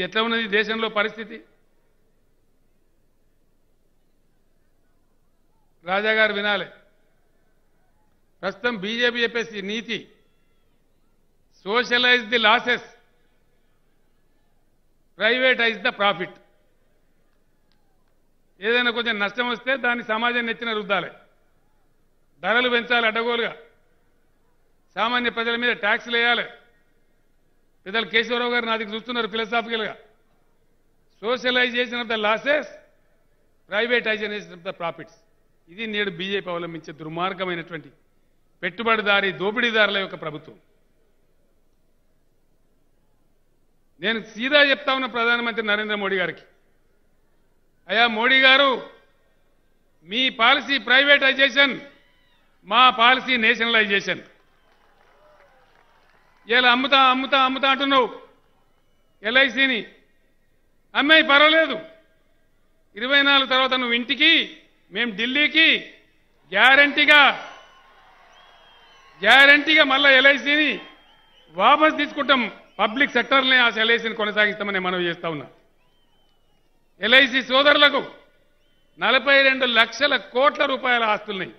ఇది ఎట్లా ఉన్నది దేశంలో పరిస్థితి రాజా గారు వినాలి ప్రస్తుతం బీజేపీ చెప్పేసి నీతి socialize the losses privatize the profit ఏదైనా కొంచెం నష్టం వస్తే దాన్ని సమాజం నెచ్చిన రుద్దాలి ధరలు పెంచాలి అడ్డగోలుగా సామాన్య ప్రజల మీద ట్యాక్స్లు వేయాలి పెద్దలు కేశవరావు గారు నా దగ్గర చూస్తున్నారు ఫిలసాఫికల్గా socialization of the losses privatization of the profits ఇది నేడు బీజేపీ అవలంబించే దుర్మార్గమైనటువంటి పెట్టుబడిదారి దోపిడీదారుల యొక్క ప్రభుత్వం నేను సీదా చెప్తా ఉన్న ప్రధానమంత్రి నరేంద్ర మోడీ గారికి అయా మోడీ గారు మీ పాలసీ ప్రైవేటైజేషన్ మా పాలసీ నేషనలైజేషన్ ఇలా అమ్ముతా అమ్ముతా అమ్ముతా అంటున్నావు ఎల్ఐసిని అమ్మాయి పర్వాలేదు ఇరవై నాలుగు తర్వాత నువ్వు ఇంటికి మేము ఢిల్లీకి గ్యారంటీగా గ్యారంటీగా మళ్ళా ఎల్ఐసిని వాపస్ తీసుకుంటాం పబ్లిక్ సెక్టర్ని ఆ ఎల్ఐసిని కొనసాగిస్తామని మనవి చేస్తా ఉన్నా ఎల్ఐసి సోదరులకు నలభై రెండు లక్షల కోట్ల రూపాయల ఆస్తులున్నాయి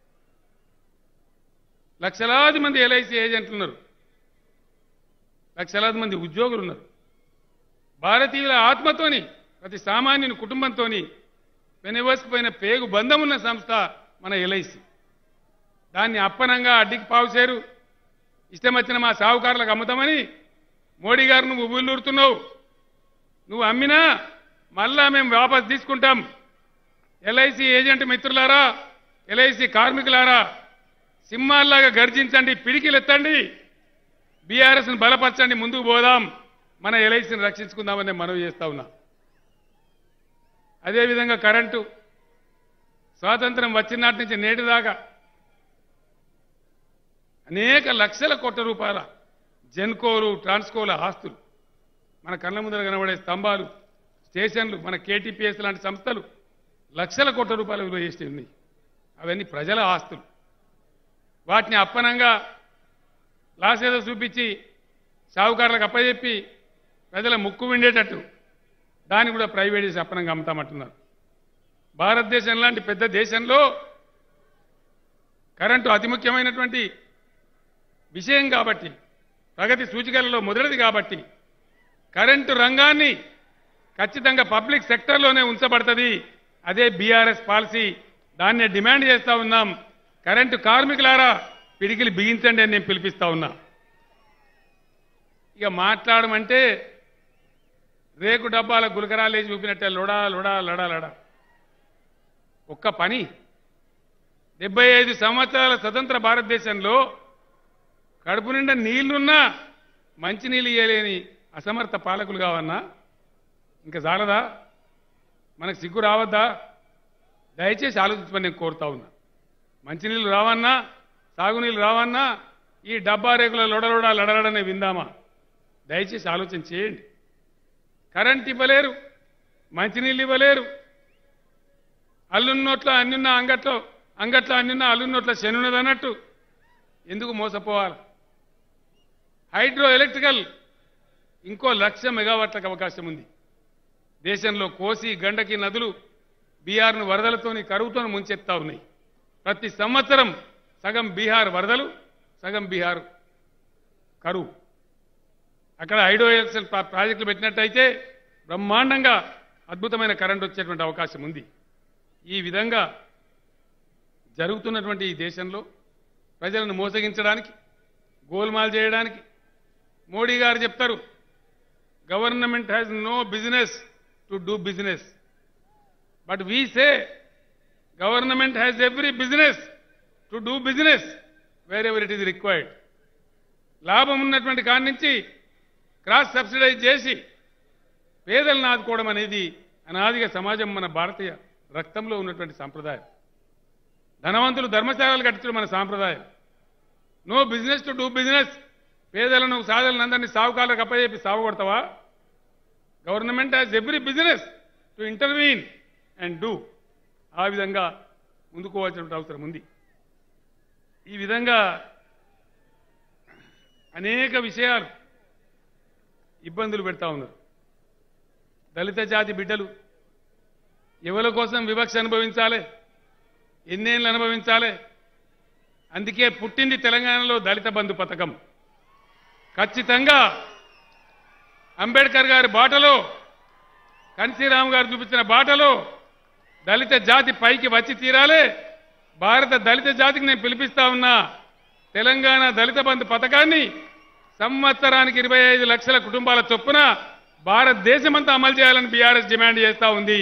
లక్షలాది మంది ఎల్ఐసి ఏజెంట్లు ఉన్నారు లక్షలాది మంది ఉద్యోగులు ఉన్నారు భారతీయుల ఆత్మతోని ప్రతి సామాన్యుని కుటుంబంతోని వెనవసిపోయిన పేగు బంధం ఉన్న సంస్థ మన ఎల్ఐసి దాన్ని అప్పనంగా అడ్డికి పావుసేరు ఇష్టం వచ్చిన మా సాహుకారులకు అమ్ముతామని మోడీ గారు నువ్వు ఉవ్వులూరుతున్నావు నువ్వు అమ్మినా మళ్ళా మేము వాపస్ తీసుకుంటాం ఎల్ఐసి ఏజెంట్ మిత్రులారా ఎల్ఐసి కార్మికులారా సింహాల్లాగా గర్జించండి పిడికిలు ఎత్తండి బీఆర్ఎస్ను బలపరచండి ముందుకు పోదాం మన ఎల్ఐసిని రక్షించుకుందామని మనవి చేస్తా ఉన్నా అదేవిధంగా కరెంటు స్వాతంత్రం వచ్చిన నాటి నుంచి నేటి దాకా అనేక లక్షల కోట్ల రూపాయల జెన్కోలు ట్రాన్స్కోల ఆస్తులు మన కళ్ళ ముందర కనబడే స్తంభాలు స్టేషన్లు మన కేటీపీఎస్ లాంటి సంస్థలు లక్షల కోట్ల రూపాయల విలువ చేసి ఉన్నాయి అవన్నీ ప్రజల ఆస్తులు వాటిని అప్పనంగా లాసేదో చూపించి సాహుకారులకు అప్పచెప్పి ప్రజల ముక్కు విండేటట్టు దాన్ని కూడా ప్రైవేట్ చేసి అప్పనంగా అమ్ముతామంటున్నారు భారతదేశం లాంటి పెద్ద దేశంలో కరెంటు అతి ముఖ్యమైనటువంటి విషయం కాబట్టి ప్రగతి సూచికలలో మొదటిది కాబట్టి కరెంటు రంగాన్ని ఖచ్చితంగా పబ్లిక్ సెక్టర్లోనే ఉంచబడుతుంది అదే బీఆర్ఎస్ పాలసీ దాన్నే డిమాండ్ చేస్తా ఉన్నాం కరెంటు కార్మికులారా పిడికిలు బిగించండి అని నేను పిలిపిస్తా ఉన్నా ఇక మాట్లాడమంటే రేకు డబ్బాల గులకరాలు వేసి చూపినట్టే లొడా లొడా లడా లడా ఒక్క పని డెబ్బై ఐదు సంవత్సరాల స్వతంత్ర భారతదేశంలో కడుపు నిండా నీళ్లున్నా మంచినీళ్ళు ఇయ్యలేని అసమర్థ పాలకులు కావన్నా ఇంకా చాలదా మనకు సిగ్గు రావద్దా దయచేసి ఆలోచించమని నేను కోరుతా ఉన్నా మంచినీళ్ళు రావన్నా సాగునీళ్ళు రావన్నా ఈ డబ్బా రేకుల లొడలొడ లడలడనే విందామా దయచేసి ఆలోచన చేయండి కరెంట్ ఇవ్వలేరు మంచినీళ్ళు ఇవ్వలేరు అల్లున్నోట్లో అన్నున్న అంగట్లో అంగట్లో అన్నున్న అల్లున్నోట్లో శనున్నది అన్నట్టు ఎందుకు మోసపోవాలి హైడ్రో ఎలక్ట్రికల్ ఇంకో లక్ష మెగావాట్లకు అవకాశం ఉంది దేశంలో కోసి గండకి నదులు బీహార్ను వరదలతోని కరువుతోని ముంచెత్తా ఉన్నాయి ప్రతి సంవత్సరం సగం బీహార్ వరదలు సగం బీహార్ కరువు అక్కడ హైడ్రో ఎలక్ట్రికల్ ప్రా- ప్రాజెక్టులు పెట్టినట్టయితే బ్రహ్మాండంగా అద్భుతమైన కరెంట్ వచ్చేటువంటి అవకాశం ఉంది ఈ విధంగా జరుగుతున్నటువంటి ఈ దేశంలో ప్రజలను మోసగించడానికి గోల్మాల్ చేయడానికి మోడీ గారు చెప్తారు government has no business to do business but we say government has every business to do business wherever it is required లాభం ఉన్నటువంటి కాడి నుంచి క్రాస్ సబ్సిడైజ్ చేసి పేదలను ఆదుకోవడం అనేది అనాదిగా సమాజం మన భారతీయ రక్తంలో ఉన్నటువంటి సాంప్రదాయం ధనవంతులు ధర్మశాలలు కట్టించడం మన సాంప్రదాయం no business to do business పేదలను సాధలను అందరినీ సావుకాలకు అప్పచెప్పి సాగు కొడతావా government has every business to intervene and do ఆ విధంగా ముందుకోవాల్సిన అవసరం ఉంది ఈ విధంగా అనేక విషయాలు ఇబ్బందులు పెడతా ఉన్నారు దళిత జాతి బిడ్డలు ఎవరి కోసం వివక్ష అనుభవించాలి ఎన్నేళ్ళు అనుభవించాలి అందుకే పుట్టింది తెలంగాణలో దళిత బంధు పథకం ఖచ్చితంగా అంబేద్కర్ గారి బాటలో కన్సీరామ్ గారు చూపించిన బాటలో దళిత జాతి పైకి వచ్చి తీరాలే భారత దళిత జాతికి నేను పిలిపిస్తా ఉన్నా తెలంగాణ దళిత బంధు పథకాన్ని సంవత్సరానికి ఇరవై ఐదు లక్షల కుటుంబాల చొప్పున భారతదేశమంతా అమలు చేయాలని బీఆర్ఎస్ డిమాండ్ చేస్తా ఉంది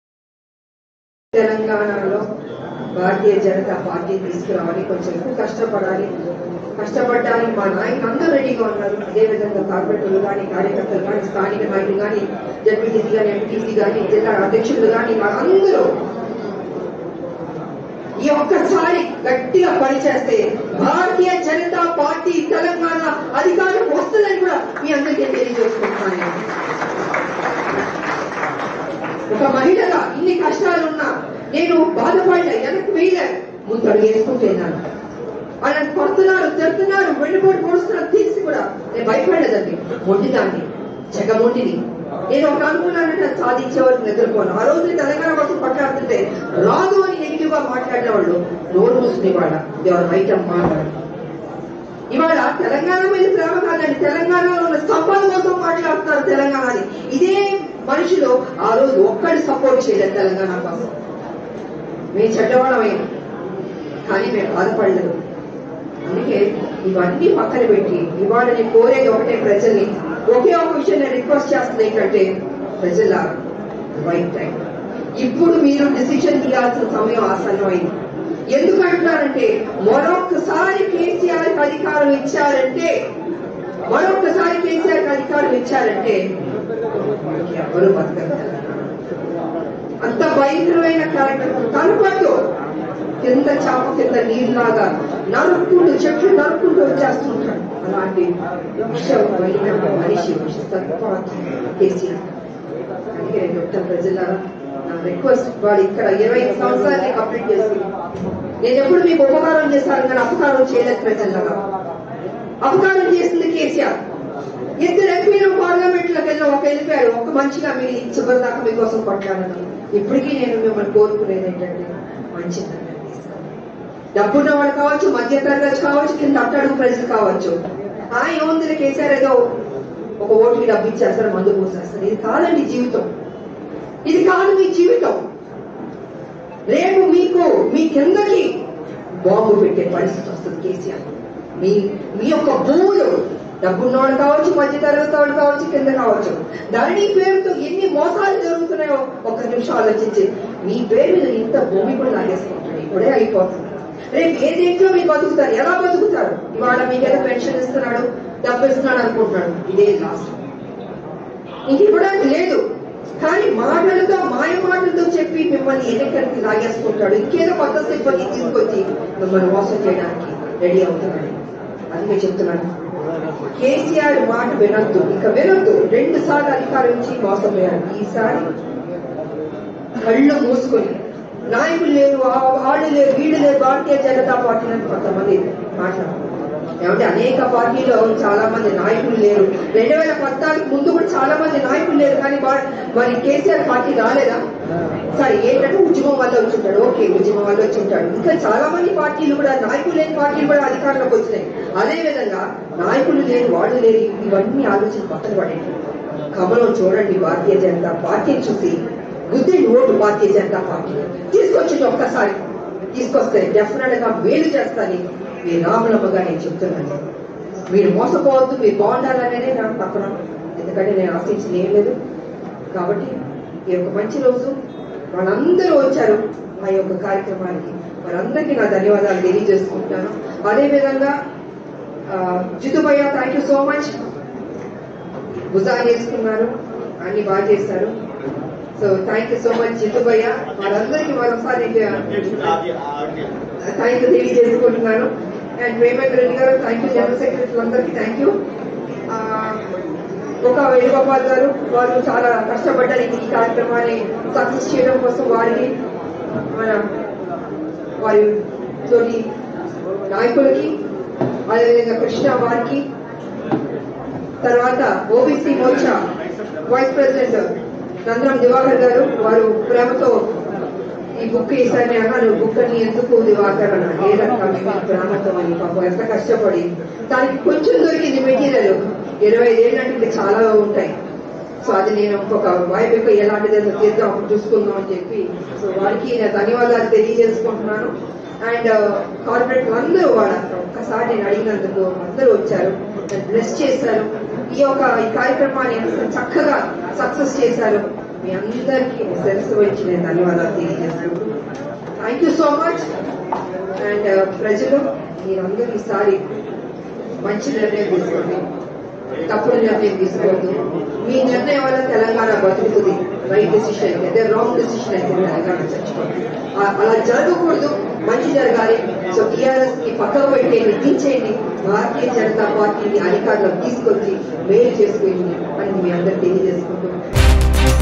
తెలంగాణలో భారతీయ జనతా పార్టీ తీసుకురావాలి కొంచెం ఎక్కువ కష్టపడాలి కష్టపడడానికి మా నాయకులు అందరూ రెడీగా ఉన్నారు అదేవిధంగా కార్పొరేటర్లు కానీ కార్యకర్తలు కానీ స్థానిక నాయకులు కానీ జడ్పీటీసీ కానీ ఎంపీటీసీ కానీ జిల్లా అధ్యక్షులు కానీ అందరూ ఈ ఒక్కసారి గట్టిగా పనిచేస్తే భారతీయ జనతా పార్టీ తెలంగాణ అధికారం వస్తుందని కూడా మీ అందరికీ తెలియజేసుకుంటున్నాను నేను. ఒక మహిళగా ఇన్ని కష్టాలున్నా నేను బాధపడ్డా వెనక్కి వేయలే ముందు అడుగు వేసుకుంటున్నాను వాళ్ళని కొడుతున్నారు తిడుతున్నారు వెండిపోటు పొడుస్తున్నారు తీసి కూడా నేను భయపడలేదండి మొండిదాన్ని చెగమొండిని నేను ఒక అనుకున్నానంటే అది సాధించే వరకు నిద్రపోను ఆ రోజు తెలంగాణ కోసం పట్లాడుతుంటే రాదు అని నెగిటివ్ గా మాట్లాడిన వాళ్ళు నోరు మూసుకునే వాళ్ళ ఎవరు ఐటమ్ మాట్లాడు ఇవాళ తెలంగాణ మీద ప్రేమ కాదండి తెలంగాణలో ఉన్న సంపద కోసం మాట్లాడుతున్నారు తెలంగాణని ఇదే మనుషులు ఆ రోజు ఒక్కడి సపోర్ట్ చేయలేదు తెలంగాణ కోసం మేము చెడ్డవాళ్ళమైనా కానీ మేము బాధపడలేదు అందుకే ఇవన్నీ పక్కన పెట్టి ఇవాళ నేను కోరేది ఒకటే ప్రజల్ని ఒకే ఒక విషయం నేను రిక్వెస్ట్ చేస్తుంది ఏంటంటే ప్రజల రైట్ టైం ఇప్పుడు మీరు డిసిషన్ తీయాల్సిన సమయం ఆసన్నమైంది ఎందుకు అంటున్నారంటే మరొకసారి కేసీఆర్ కి అధికారం ఇచ్చారంటే మరొకసారి కేసీఆర్ కి అధికారం ఇచ్చారంటే ఎవరు బతకరు అంత భయంకరమైన క్యారెక్టర్ కనపడదు కింద చాప కింద నీరులాగా నరుక్కుంటూ చెట్లు నరుక్కుంటూ వచ్చేస్తుంటాడు అలాంటి విషమైన మనిషి విషతత్వాతి కేసీఆర్ అందుకే నేను చెప్తాను ప్రజలారా నా రిక్వెస్ట్ వాడు ఇక్కడ ఇరవై సంవత్సరాలే కంప్లీట్ చేసి నేను ఎప్పుడు మీకు ఉపకారం చేశాను కానీ అపకారం చేయలేదు ప్రజలాగా అపకారం చేసింది కేసీఆర్ ఇద్దరు ఎంపీలు పార్లమెంట్ లోకి వెళ్ళి ఒక వెళ్ళిపోయారు ఒక మంచిగా మీరు చివరి దాకా మీకోసం కొట్లాడను ఇప్పటికీ నేను మిమ్మల్ని కోరుకునేది ఏంటంటే మంచి డబ్బున్న వాళ్ళు కావచ్చు మధ్య తరగతి కావచ్చు కింద అట్టడుగు ప్రజలు కావచ్చు ఆ ఏముంది కేసీఆర్ ఏదో ఒక ఓటుకి డబ్బు ఇచ్చేస్తారు మందు పోసేస్తారు ఇది కాదండి జీవితం ఇది కాదు మీ జీవితం రేపు మీకు మీ కిందకి బాంబు పెట్టే పరిస్థితి వస్తుంది కేసీఆర్ మీ మీ యొక్క భూములు డబ్బున్నవాడు కావచ్చు మధ్య తరగతి వాడు కావచ్చు కింద కావచ్చు ధరణి పేరుతో ఎన్ని మోసాలు జరుగుతున్నాయో ఒక్క నిమిషం ఆలోచించి మీ పేరు మీద ఇంత భూమి కూడా లాగేసుకుంటాడు ఇప్పుడే అయిపోతుంది రేపు ఏ దేంట్లో మీరు బతుకుతారు ఎలా బతుకుతారు ఇవాళ మీకేదో పెన్షన్ ఇస్తున్నాడు డబ్బు ఇస్తున్నాడు అనుకుంటున్నాడు ఇదే లాస్ట్ ఇంక ఇవ్వడానికి లేదు కానీ మాటలతో మాయ మాటలతో చెప్పి మిమ్మల్ని ఎన్నికలకి లాగేసుకుంటాడు ఇంకేదో కొత్త సిబ్బంది తీసుకొచ్చి మిమ్మల్ని మోసం చేయడానికి రెడీ అవుతున్నాడు అందుకే చెప్తున్నాను కేసీఆర్ మాట వినొద్దు ఇక వినొద్దు రెండు సార్లు అధికారం ఇచ్చి మోసపోయారు ఈసారి కళ్ళు మూసుకొని నాయకులు లేరు ఆ- వాళ్ళు లేరు వీళ్ళు లేరు భారతీయ జనతా పార్టీ అని కొంతమంది మాట్లాడుతున్నారు ఏమంటే అనేక పార్టీలో చాలా మంది నాయకులు లేరు రెండు వేల పద్నాలుగు ముందు కూడా చాలా మంది నాయకులు లేరు కానీ వా- మరి కేసీఆర్ పార్టీ రాలేదా సరే ఏంటంటే ఉద్యమం వల్ల వచ్చి ఉంటాడు ఓకే ఉద్యమం వల్ల వచ్చి ఉంటాడు ఇంకా చాలా మంది పార్టీలు కూడా నాయకులు లేని పార్టీలు కూడా అధికారంలోకి వచ్చినాయి అదే విధంగా నాయకులు లేరు వాళ్ళు లేరు ఇవన్నీ ఆలోచన పక్కన పడేది కమలం చూడండి భారతీయ జనతా పార్టీని చూసి బుద్ధి ఓటు భారతీయ జనతా పార్టీ తీసుకొచ్చింది ఒక్కసారి తీసుకొస్తే డెఫినెట్ గా మేలు చేస్తాని మీ రాములమ్మగా నేను చెప్తున్నాను మీరు మోసపోవద్దు మీరు బాగుండాలనేదే నాకు తప్పన ఎందుకంటే నేను ఆశించింది ఏం లేదు కాబట్టి ఈ యొక్క మంచి రోజు వాళ్ళందరూ వచ్చారు ఆ యొక్క కార్యక్రమానికి వారందరికీ నా ధన్యవాదాలు తెలియజేసుకుంటున్నాను అదేవిధంగా ఆ, జితుభయ్య థ్యాంక్ యూ సో మచ్ భుజాలు వేసుకున్నారు అన్ని బాగా చేశారు so thank you so much జితుభయ్య వాళ్ళందరికీ మరొకసారి థ్యాంక్ యూ తెలియజేసుకుంటున్నాను అండ్ రేవంత్ రెడ్డి గారు థ్యాంక్ యూ జనరల్ సెక్రటరీ అందరికీ థ్యాంక్ యూ ఒక వేణుగోపాల్ గారు వాళ్ళు చాలా కష్టపడ్డారు ఈ కార్యక్రమాన్ని సక్సెస్ చేయడం కోసం వారికి మన వారి తోటి నాయకులకి అదేవిధంగా కృష్ణ వారికి తర్వాత OBC Morcha vice president Nandaram Diwakar గారు వారు ప్రేమతో ఈ బుక్ ఈసారి అన్నాను బుక్ అని ఎందుకు దివాకర్ అన్న ఏ రకం ప్రేమతో అని పాపం ఎంత కష్టపడి దానికి కొంచెం దొరికింది మెటీరియల్ ఇరవై ఐదేళ్ళు అంటే ఇంకా చాలా ఉంటాయి సో అది నేను ఇంకొక వైపు యొక్క ఎలాంటిది ఏదో తీద్దాం అప్పుడు చూసుకుందాం అని చెప్పి సో వారికి నేను ధన్యవాదాలు తెలియజేసుకుంటున్నాను అండ్ కార్పొరేట్ అందరూ వాళ్ళ ఒక్కసారి నేను అడిగినందుకు అందరూ వచ్చారు నన్ను బ్లెస్ చేశారు ఈ యొక్క ఈ కార్యక్రమాన్ని ఎంత చక్కగా సక్సెస్ చేశారు మీ అందరికీ శిరస్సు వచ్చి నేను ధన్యవాదాలు తెలియజేస్తున్నాను thank you so much and ప్రజలు మీరందరూ ఈసారి మంచి నిర్ణయం తీసుకోండి తప్పుడు నిర్ణయం తీసుకోవద్దు మీ నిర్ణయం వల్ల తెలంగాణ బతుకుతుంది రైట్ డెసిషన్ అయితే అదే రాంగ్ డెసిషన్ అయితే తెలంగాణ చచ్చిపోతుంది ఆ- అలా జరగకూడదు మంచి జరగాలి సో టీఆర్ఎస్ ని పక్కకు పెట్టేయండి దించేయండి భారతీయ జనతా పార్టీని అధికారంలోకి తీసుకొచ్చి మేలు చేసుకుంది అని మీ అందరు తెలియజేసుకుంటూ